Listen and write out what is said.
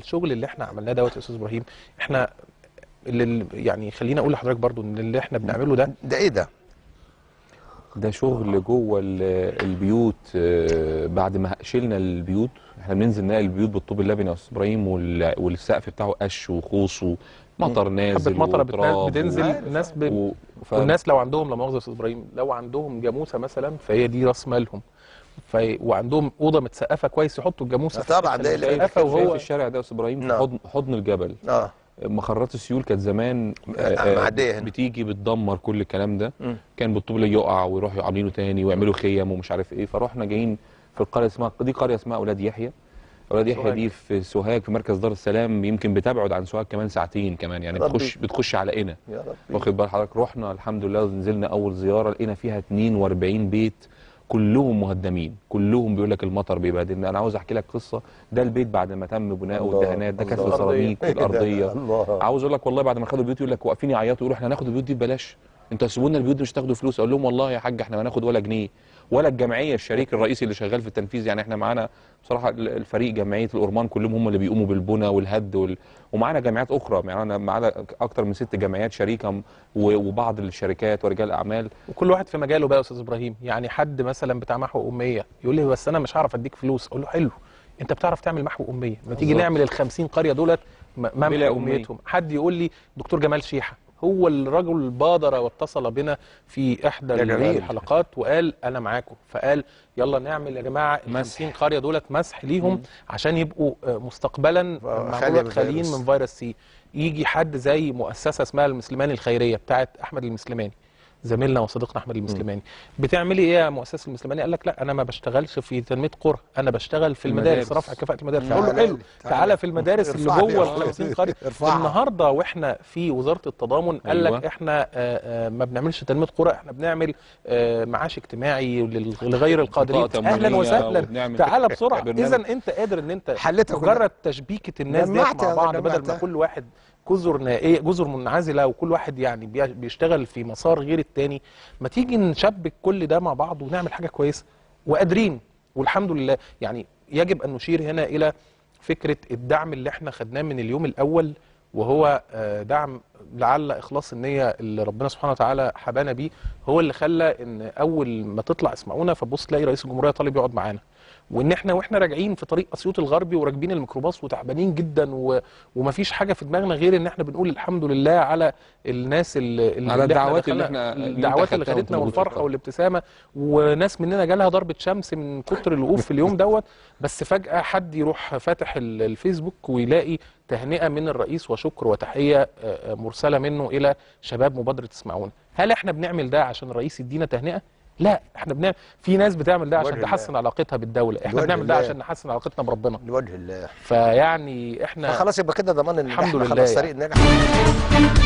الشغل اللي احنا عملناه دوت يا استاذ ابراهيم احنا اللي يعني خليني اقول لحضرتك برضو ان اللي احنا بنعمله ده ده ايه ده؟ ده شغل جوه ال- البيوت آه، بعد ما شلنا البيوت احنا بننزل نلاقي البيوت بالطوب اللبني يا استاذ ابراهيم وال- والسقف بتاعه قش وخوص ومطر نازل حبه مطره بتنا- وتراب بتنزل و- الناس ب... و... ف... والناس لو عندهم لا مؤاخذه يا استاذ ابراهيم لو عندهم جاموسه مثلا فهي دي راس مالهم في... وعندهم اوضه متسقفه كويس يحطوا الجاموسه في طبعاً، الحتة ده اللي- المتسقفه شايف وهو الشارع ده يا استاذ ابراهيم في نعم. حضن حضن الجبل اه مخرات السيول كانت زمان آه، آه، آه، معدية هنا. بتيجي بتدمر كل الكلام ده مم. كان بالطوب اللي يقع ويروحوا عاملينه تاني ويعملوا خيم ومش عارف ايه فروحنا جايين في القريه اسمها دي قريه اسمها اولاد يحيى اولاد يحيى سوهاج. دي في سوهاج في مركز دار السلام يمكن بتبعد عن سوهاج كمان ساعتين كمان يعني ربي. بتخش بتخش على قنا يا رب واخد بال حضرتك رحنا الحمد لله نزلنا اول زياره لقينا فيها 42 بيت كلهم مهدمين كلهم بيقول لك المطر بيبهدلنا انا عاوز احكي لك قصه ده البيت بعد ما تم بناؤه الله، والدهانات ده كسر الله. سيراميك والارضيه الله عاوز اقول لك والله بعد ما خدوا البيوت يقول لك واقفين يعيطوا يقولوا احنا هناخد البيوت دي ببلاش انتوا سيبونا البيوت دي مش هتاخدوا فلوس اقول لهم والله يا حاج احنا ما هناخد ولا جنيه ولا الجمعيه الشريك الرئيسي اللي شغال في التنفيذ يعني احنا معانا بصراحه ال- الفريق جمعيه الأورمان كلهم هم اللي بيقوموا بالبنى والهد وال... ومعانا جمعيات اخرى معانا معانا اكتر من ست جمعيات شريكه م- و- وبعض الشركات ورجال اعمال وكل واحد في مجاله بقى يا استاذ ابراهيم يعني حد مثلا بتاع محو اميه يقول لي بس انا مش هعرف اديك فلوس اقول له حلو انت بتعرف تعمل محو اميه ما تيجي بالظبط. نعمل ال 50 قريه دولت م- بلا ممحى أمية. اميتهم حد يقول لي دكتور جمال شيحه هو الرجل بادر واتصل بنا في احدى يا جميل. الحلقات وقال انا معاكم فقال يلا نعمل يا جماعه ال مسح. 50 قريه دولت مسح ليهم عشان يبقوا آه، مستقبلا آه، مع خالي دولت من خاليين فيروس. من فيروس سي يجي حد زي مؤسسه اسمها المسلماني الخيريه بتاعت احمد المسلماني زميلنا وصديقنا احمد المسلماني بتعملي ايه يا مؤسسه المسلماني قال لك لا انا ما بشتغلش في تنميه قرى انا بشتغل في المدارس, المدارس. رفع كفاءه المدارس تعالى فاقول له حلو لي، تعالى, تعالى. في المدارس اللي ارفعني جوه يا ال 50 قريه ارفعها. النهارده واحنا في وزاره التضامن قال لك أيوة. احنا آه، آه، ما بنعملش تنميه قرى احنا بنعمل آه، معاش اجتماعي لل- لغير القادرين بطاقة اهلا تموينية وسهلا وبنعمل تعالى بسرعه برنامج. اذا انت قادر ان انت حلتها كلها. مجرد تشبيكه الناس ديت جمعت مع يا بعض بدل ما جماعة. كل واحد جزر نائيه جزر منعزله وكل واحد يعني بي- بيشتغل في مسار غير التاني ما تيجي نشبك كل ده مع بعض ونعمل حاجه كويسه وقادرين والحمد لله يعني يجب ان نشير هنا الى فكره الدعم اللي احنا خدناه من اليوم الاول وهو آه، دعم لعل اخلاص النيه اللي ربنا سبحانه وتعالى حبانا بيه هو اللي خلى ان اول ما تطلع اسمعونا فبص تلاقي رئيس الجمهوريه طالب يقعد معانا وان احنا واحنا راجعين في طريق اسيوط الغربي وراكبين الميكروباص وتعبانين جدا و... ومفيش حاجه في دماغنا غير ان احنا بنقول الحمد لله على الناس اللي اللي على اللي إحنا الدعوات اللي دخلنا- إحنا- اللي أنت الدعوات اللي خدتها خدتنا وأنت موجود في والفرحه القاهرة. والابتسامه وناس مننا جالها ضربه شمس من كتر الوقوف في اليوم دوت بس فجاه حد يروح فاتح ال- الفيسبوك ويلاقي تهنئه من الرئيس وشكر وتحيه آه، آه، مرسله منه الى شباب مبادره اسمعونا هل احنا بنعمل ده عشان الرئيس يدينا تهنئه لا احنا بنعمل في ناس بتعمل ده عشان لوجه تحسن علاقتها بالدوله احنا لوجه بنعمل ده الله. عشان نحسن علاقتنا بربنا لوجه الله فيعني احنا فخلاص يبقى كده ضمان ان الحمد احنا لله خلاص يعني. طريق نجح